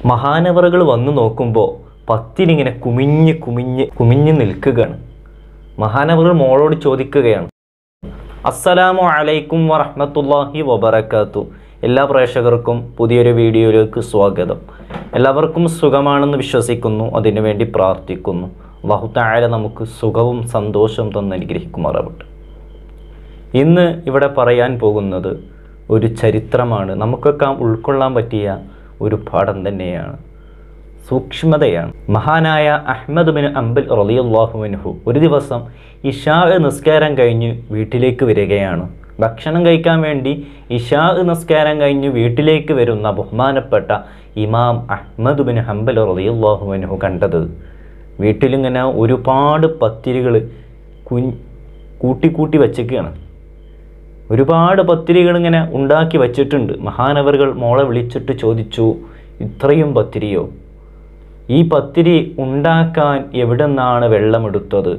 മഹാനവറുകൾ വന്നു നോക്കുമ്പോൾ പത്തിരിങ്ങനെ കുമിഞ്ഞ് കുമിഞ്ഞ് കുമിഞ്ഞ് നിൽക്കുകയാണ് മഹാനവറുകൾ മോളോട് ചോദിക്കുകയാണ് അസ്സലാമു അലൈക്കും വറഹ്മത്തുള്ളാഹി വബറകാത്തു എല്ലാ പ്രേക്ഷകർക്കും പുതിയൊരു വീഡിയോയിലേക്ക് സ്വാഗതം എല്ലാവർക്കും സുഖമാണെന്ന് വിശ്വസിക്കുന്നു അതിനുവേണ്ടി പ്രാർത്ഥിക്കുന്നു അല്ലാഹു തആല നമുക്ക് സുഖവും സന്തോഷവും തന്ന് അനുഗ്രഹിക്കുമാറാവട്ടെ ഇന്ന് ഇവിടെ പറയാൻ പോകുന്നത് ഒരു ചരിത്രമാണ് നമുക്കൊക്കെ ഉൾക്കൊള്ളാൻ പറ്റിയ ഒരു പാഠം തന്നെയാണ് സൂക്ഷ്മതയാണ് മഹാനായ അഹ്മദ് ബിൻ അംബൽ റളിയല്ലാഹുവിൻഹു ഒരു ദിവസം ഇഷാ നിസ്കാരം കഴിഞ്ഞ് വീട്ടിലേക്ക് വരികയാണ് ഭക്ഷണം കഴിക്കാൻ വേണ്ടി ഇഷാ നിസ്കാരം കഴിഞ്ഞ് വീട്ടിലേക്ക് വരുന്ന ബഹുമാനപ്പെട്ട ഇമാം അഹ്മദ് ബിൻ ഹംബൽ റളിയല്ലാഹുവിൻഹു കണ്ടത് വീട്ടിലിങ്ങനെ ഒരുപാട് പത്തിരികൾ കുഞ്ഞ് കൂട്ടി കൂട്ടി വച്ചേക്കുകയാണ് ഒരുപാട് പത്തിരികൾ ഇങ്ങനെ ഉണ്ടാക്കി വച്ചിട്ടുണ്ട് മഹാനവറുകൾ മോളെ വിളിച്ചിട്ട് ചോദിച്ചു ഇത്രയും പത്തിരിയോ ഈ പത്തിരി ഉണ്ടാക്കാൻ എവിടെ നിന്നാണ് വെള്ളമെടുത്തത്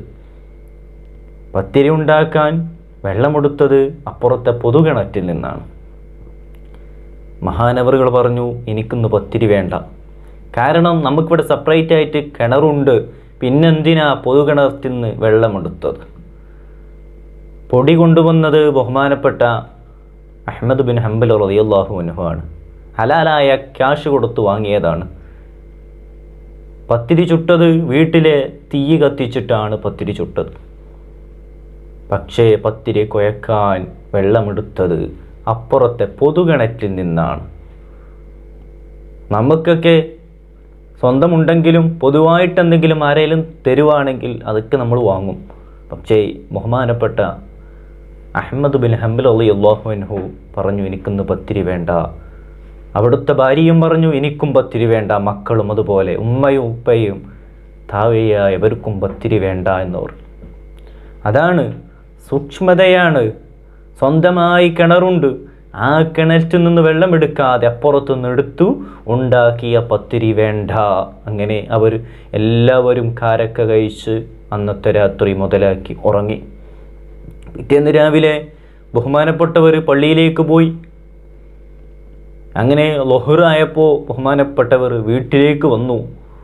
പത്തിരി ഉണ്ടാക്കാൻ വെള്ളമെടുത്തത് അപ്പുറത്തെ പൊതുകിണറ്റിൽ നിന്നാണ് മഹാനവറുകൾ പറഞ്ഞു എനിക്കിന്ന് പത്തിരി വേണ്ട കാരണം നമുക്കിവിടെ സെപ്പറേറ്റ് ആയിട്ട് കിണറുണ്ട് പിന്നെന്തിനാ പൊതുകിണറ്റിൽ നിന്ന് വെള്ളമെടുത്തത് പൊടി കൊണ്ടുവന്നത് ബഹുമാനപ്പെട്ട അഹമ്മദ് ബിൻ ഹംബൽ റളിയല്ലാഹു അൻഹു ആണ് ഹലാലായ ക്യാഷ് കൊടുത്ത് വാങ്ങിയതാണ് പത്തിരി ചുട്ടത് വീട്ടിലെ തീ കത്തിച്ചിട്ടാണ് പത്തിരി ചുട്ടത് പക്ഷേ പത്തിരി കുഴക്കാൻ വെള്ളമെടുത്തത് അപ്പുറത്തെ പൊതുകിണറ്റിൽ നിന്നാണ് നമുക്കൊക്കെ സ്വന്തമുണ്ടെങ്കിലും പൊതുവായിട്ട് എന്തെങ്കിലും ആരെങ്കിലും തരുവാണെങ്കിൽ അതൊക്കെ നമ്മൾ വാങ്ങും പക്ഷേ ബഹുമാനപ്പെട്ട അഹമ്മദ് ബിൻ ഹംബൽ അലി അള്ളാഹുവിൻഹു പറഞ്ഞു എനിക്കിന്ന് പത്തിരി വേണ്ട അവിടുത്തെ ഭാര്യയും പറഞ്ഞു എനിക്കും പത്തിരി വേണ്ട മക്കളും അതുപോലെ ഉമ്മയും ഉപ്പയും താവയ്യ എവർക്കും പത്തിരി വേണ്ട എന്ന് പറഞ്ഞു അതാണ് സൂക്ഷ്മതയാണ് സ്വന്തമായി കിണറുണ്ട് ആ കിണറ്റിൽ നിന്ന് വെള്ളമെടുക്കാതെ അപ്പുറത്തുനിന്ന് എടുത്തു ഉണ്ടാക്കിയ പത്തിരി വേണ്ട അങ്ങനെ അവർ എല്ലാവരും കാരക്ക കഴിച്ച് അന്നത്തെ രാത്രി മുതലാക്കി ഉറങ്ങി പിറ്റേന്ന് രാവിലെ ബഹുമാനപ്പെട്ടവർ പള്ളിയിലേക്ക് പോയി അങ്ങനെ ലൊഹറായപ്പോൾ ബഹുമാനപ്പെട്ടവർ വീട്ടിലേക്ക് വന്നു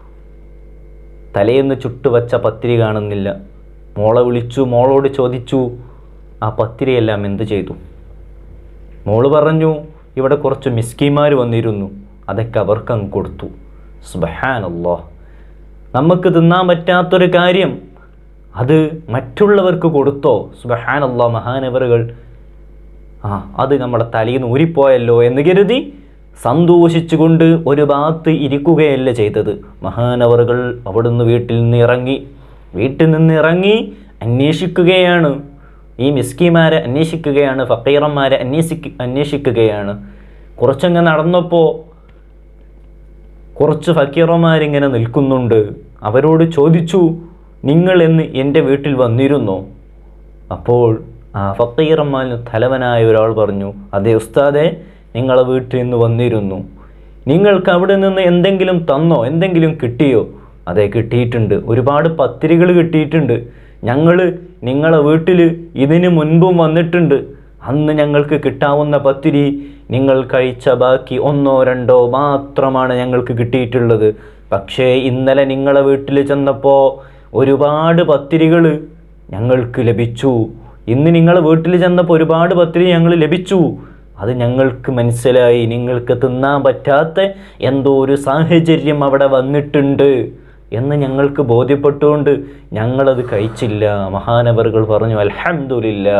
തലേന്ന് ചുട്ടുവച്ച പത്തിരി കാണുന്നില്ല മോളെ വിളിച്ചു മോളോട് ചോദിച്ചു ആ പത്തിരിയെല്ലാം എന്ത് ചെയ്തു മോള് പറഞ്ഞു ഇവിടെ കുറച്ച് മിസ്കിമാർ വന്നിരുന്നു അതൊക്കെ അവർക്കങ്ങ് കൊടുത്തു സുബഹാനല്ലോ നമുക്ക് തിന്നാൻ പറ്റാത്തൊരു കാര്യം അത് മറ്റുള്ളവർക്ക് കൊടുത്തോ സുബഹാനല്ലോ മഹാനവറുകൾ ആ അത് നമ്മുടെ തലയിൽ നിന്ന് ഊരിപ്പോയല്ലോ എന്ന് കരുതി സന്തോഷിച്ചുകൊണ്ട് ഒരു ഭാഗത്ത് ഇരിക്കുകയല്ല ചെയ്തത് മഹാനവറുകൾ അവിടുന്ന് വീട്ടിൽ നിന്ന് ഇറങ്ങി വീട്ടിൽ നിന്ന് ഇറങ്ങി അന്വേഷിക്കുകയാണ് ഈ മിസ്കിമാരെ അന്വേഷിക്കുകയാണ് ഫക്കീറന്മാരെ അന്വേഷിക്ക അന്വേഷിക്കുകയാണ് കുറച്ചങ്ങ് നടന്നപ്പോൾ കുറച്ച് ഫക്കീറന്മാരിങ്ങനെ നിൽക്കുന്നുണ്ട് അവരോട് ചോദിച്ചു നിങ്ങൾ എന്ന് എൻ്റെ വീട്ടിൽ വന്നിരുന്നോ അപ്പോൾ ആ ഫക്കീറന്മാരിന് തലവനായ ഒരാൾ പറഞ്ഞു അതേ ഉസ്താദെ നിങ്ങളെ വീട്ടിൽ നിന്ന് വന്നിരുന്നു നിങ്ങൾക്ക് അവിടെ നിന്ന് എന്തെങ്കിലും തന്നോ എന്തെങ്കിലും കിട്ടിയോ അതെ കിട്ടിയിട്ടുണ്ട് ഒരുപാട് പത്തിരികൾ കിട്ടിയിട്ടുണ്ട് ഞങ്ങൾ നിങ്ങളെ വീട്ടിൽ ഇതിന് മുൻപും വന്നിട്ടുണ്ട് അന്ന് ഞങ്ങൾക്ക് കിട്ടാവുന്ന പത്തിരി നിങ്ങൾ കഴിച്ച ബാക്കി ഒന്നോ രണ്ടോ മാത്രമാണ് ഞങ്ങൾക്ക് കിട്ടിയിട്ടുള്ളത് പക്ഷേ ഇന്നലെ നിങ്ങളെ വീട്ടിൽ ചെന്നപ്പോൾ ഒരുപാട് പത്തിരികൾ ഞങ്ങൾക്ക് ലഭിച്ചു ഇന്ന് നിങ്ങളെ വീട്ടിൽ ചെന്നപ്പോൾ ഒരുപാട് പത്തിരി ഞങ്ങൾ ലഭിച്ചു അത് ഞങ്ങൾക്ക് മനസ്സിലായി നിങ്ങൾക്ക് തിന്നാൻ പറ്റാത്ത എന്തോ ഒരു സാഹചര്യം അവിടെ വന്നിട്ടുണ്ട് എന്ന് ഞങ്ങൾക്ക് ബോധ്യപ്പെട്ടുകൊണ്ട് ഞങ്ങളത് കഴിച്ചില്ല മഹാനവറുകൾ പറഞ്ഞു അൽഹംദുലില്ല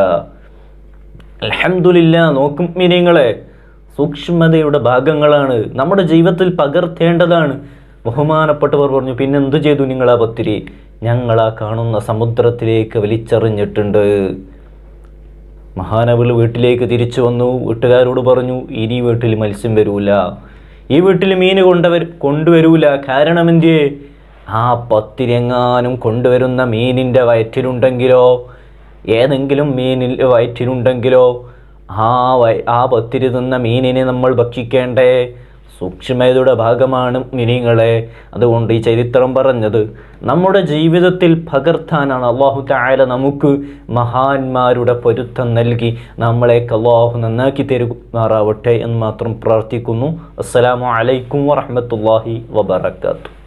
അൽഹംദുലില്ല നോക്കും മീനിങ്ങളെ സൂക്ഷ്മതയുടെ ഭാഗങ്ങളാണ് നമ്മുടെ ജീവിതത്തിൽ പകർത്തേണ്ടതാണ് ബഹുമാനപ്പെട്ടവർ പറഞ്ഞു പിന്നെ എന്തു ചെയ്തു നിങ്ങൾ ആ പത്തിരി ഞങ്ങൾ ആ കാണുന്ന സമുദ്രത്തിലേക്ക് വലിച്ചെറിഞ്ഞിട്ടുണ്ട് മഹാനവൾ വീട്ടിലേക്ക് തിരിച്ചു വന്നു വീട്ടുകാരോട് പറഞ്ഞു ഇനി വീട്ടിൽ മത്സ്യം വരൂല ഈ വീട്ടിൽ മീൻ കൊണ്ടവർ കൊണ്ടുവരൂല കാരണം എന്തേ ആ പത്തിരെങ്ങാനും കൊണ്ടുവരുന്ന മീനിൻ്റെ വയറ്റിലുണ്ടെങ്കിലോ ഏതെങ്കിലും മീനിൽ വയറ്റിലുണ്ടെങ്കിലോ ആ വയ ആ പത്തിരി തിന്ന മീനിനെ നമ്മൾ ഭക്ഷിക്കേണ്ടേ സൂക്ഷ്മതയുടെ ഭാഗമാണ് മിനിങ്ങളെ അതുകൊണ്ട് ഈ ചരിത്രം പറഞ്ഞത് നമ്മുടെ ജീവിതത്തിൽ പകർത്താനാണ് അള്ളാഹു തായാല നമുക്ക് മഹാന്മാരുടെ പൊരുത്തം നൽകി നമ്മളെയൊക്കെ അള്ളാഹു നന്നാക്കി തരുമാറാവട്ടെ എന്ന് മാത്രം പ്രാർത്ഥിക്കുന്നു അസ്സലാമു അലൈക്കും വറഹ്മത്തുള്ളാഹി വബറകാതുഹു